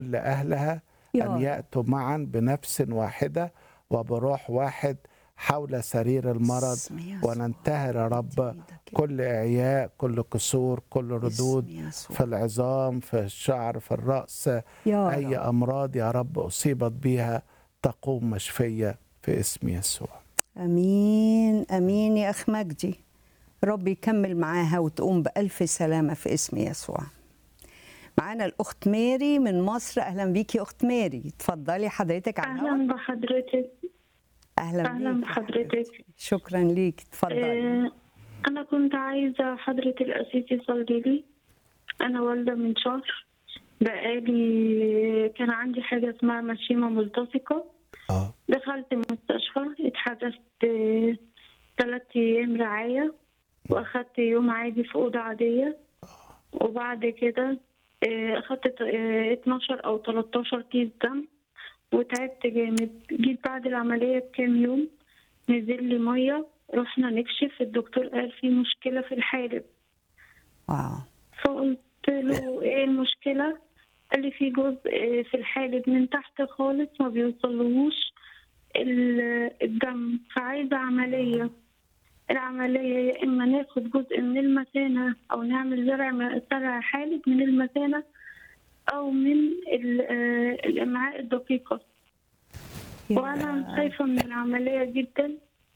لأهلها يا أن رب. يأتوا معا بنفس واحدة وبروح واحد حول سرير المرض باسم يسوع. وننتهر يا رب إيدك يا كل إعياء كل كسور كل باسم ردود يسوع. في العظام في الشعر في الرأس يا أي رب. أمراض يا رب أصيبت بها تقوم مشفية في اسم يسوع امين امين يا اخ مجدي رب يكمل معاها وتقوم بالف سلامه في اسم يسوع معانا الاخت ماري من مصر اهلا بيكي اخت ماري اتفضلي حضرتك على الهواء اهلا بحضرتك اهلا أهلاً بيكي بحضرتك. حبيبتي. شكرا ليك اتفضلي آه، انا كنت عايزه حضره الاسيس يصلي لي انا والده من شهر بقالي كان عندي حاجه اسمها مشيمه ملتصقه آه دخلت المستشفى اتحجزت ثلاث ايام رعايه واخدت يوم عادي في اوضه عاديه وبعد كده آه، اخدت آه، 12 او 13 كيس دم وتعبت جامد جيت بعد العمليه بكام يوم نزل لي ميه رحنا نكشف الدكتور قال في مشكله في الحالب واو فقلت له ايه المشكلة قال لي في جزء في الحالب من تحت خالص ما بيوصلهوش ال- الدم فعايزة عملية العملية يا إما ناخد جزء من المثانة أو نعمل زرع زرع حالب من المثانة أو من ال- آه، الأمعاء الدقيقة وأنا خايفة من العملية جدا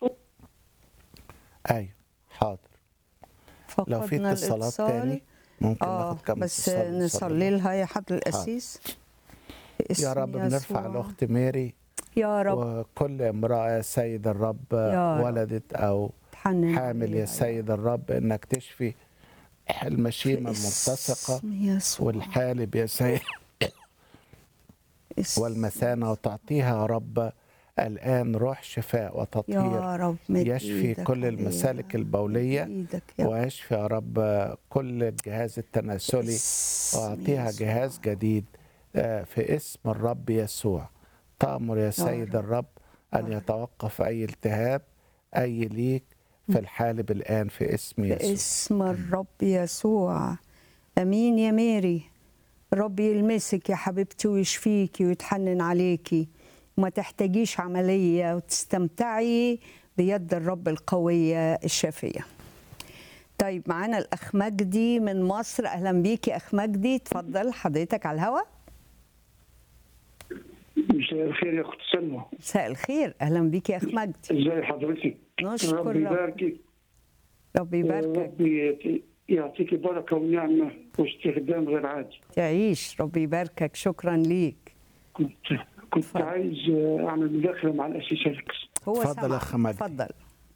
أيوه حاضر لو في فقدنا اتصالات الاتصال. تاني ممكن اه ناخد كم بس اتصال نصلي لها يا حضر القسيس يا رب بنرفع الأخت ماري يا رب وكل امرأة يا سيد الرب يا رب. ولدت أو تحنن حامل عليها يا سيد الرب انك تشفي المشيمة الملتصقة باسم يسوع. والحالب يا سيد اسم والمثانة وتعطيها يا رب الآن روح شفاء وتطهير يا رب مد يشفي إيدك كل عليها. المسالك البولية مد إيدك يا رب. ويشفي يا رب كل الجهاز التناسلي باسم واعطيها يسوع. جهاز جديد آه، في اسم الرب يسوع تأمر يا سيد رب. الرب أن يتوقف أي التهاب أي ليك في الحالب الآن في اسم يسوع باسم الرب يسوع امين يا ماري رب يلمسك يا حبيبتي ويشفيكي ويتحنن عليكي وما تحتاجيش عمليه وتستمتعي بيد الرب القويه الشافيه طيب معانا الاخ مجدي من مصر اهلا بيكي اخ مجدي اتفضل حضرتك على الهواء مساء الخير يا اخت سلمى مساء الخير اهلا بيكي يا اخ مجدي ازي حضرتك نشكر ربي رب. يباركك رب يباركك ربي يعطيك بركه ونعمه واستخدام غير عادي تعيش رب يباركك شكرا ليك كنت كنت اتفضل. عايز اعمل مداخله مع الاسيس اليكس هو اتفضل سمع. يا أخ مجدي. اتفضل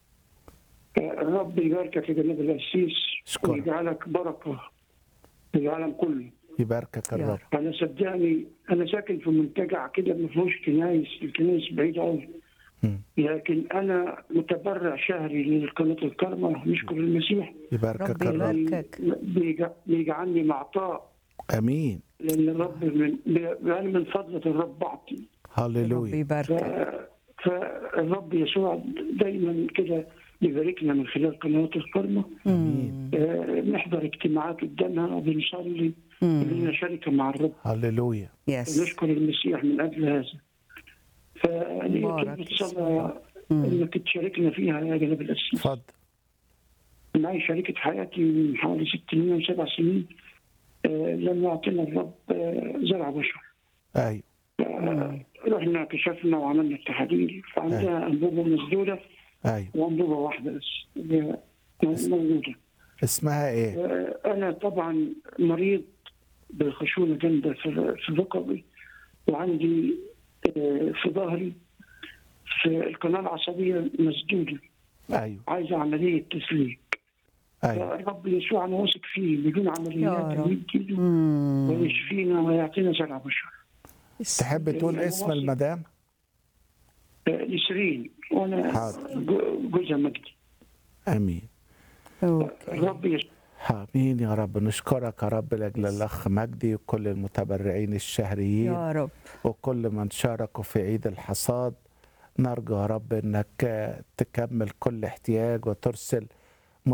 ربي يباركك يا جناب الاسيس أشكرك. ويجعلك بركه للعالم كله يباركك يا الرب رب. انا صدقني انا ساكن في منتجع كده ما فيهوش كنايس الكنايس بعيده قوي مم. لكن انا متبرع شهري لقناه الكرمه نشكر المسيح يباركك ربي الرب يباركك. بيجع- بيجعلني معطاء امين لان الرب من يعني من فضله الرب بعطي رب هللويا ف- يباركك فالرب يسوع دايما كده يباركنا من خلال قنوات الكرمه مم. آه، نحضر اجتماعات قدامها وبنصلي مم. لنا شركه مع الرب هللويا يس نشكر المسيح من اجل هذا فهي مبارك كلمه اسم صلاه مم. انك تشاركنا فيها يا جناب الاسيس اتفضل معي شريكة حياتي من حوالي ست سنين أو سبع سنين آه، لما أعطينا الرب آه، زرع بشر ايوه آه، رحنا كشفنا وعملنا التحاليل فعندها أنبوبة مسدودة ايوه وأنبوبة واحدة بس اللي هي موجودة اسمها ايه آه، أنا طبعا مريض بخشونة جامدة في في ركبي وعندي آه، في ظهري في القناة العصبية مسدودة ايوه عايزة عملية تسليك ايوه الرب يسوع انا واثق فيه بدون يا عمليات رب. يديله مم. ويشفينا ويعطينا زرع بشر تحب تقول اسم المدام آه، نسرين وانا حاضر. جو- جوزها مجدي امين اوكي الرب يسوع امين يا رب نشكرك يا رب لاجل الاخ مجدي وكل المتبرعين الشهريين يا رب وكل من شاركوا في عيد الحصاد نرجو يا رب انك تكمل كل احتياج وترسل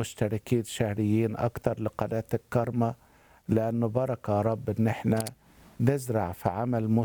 مشتركين شهريين اكتر لقناة الكرمة لانه بركة يا رب ان احنا نزرع في عمل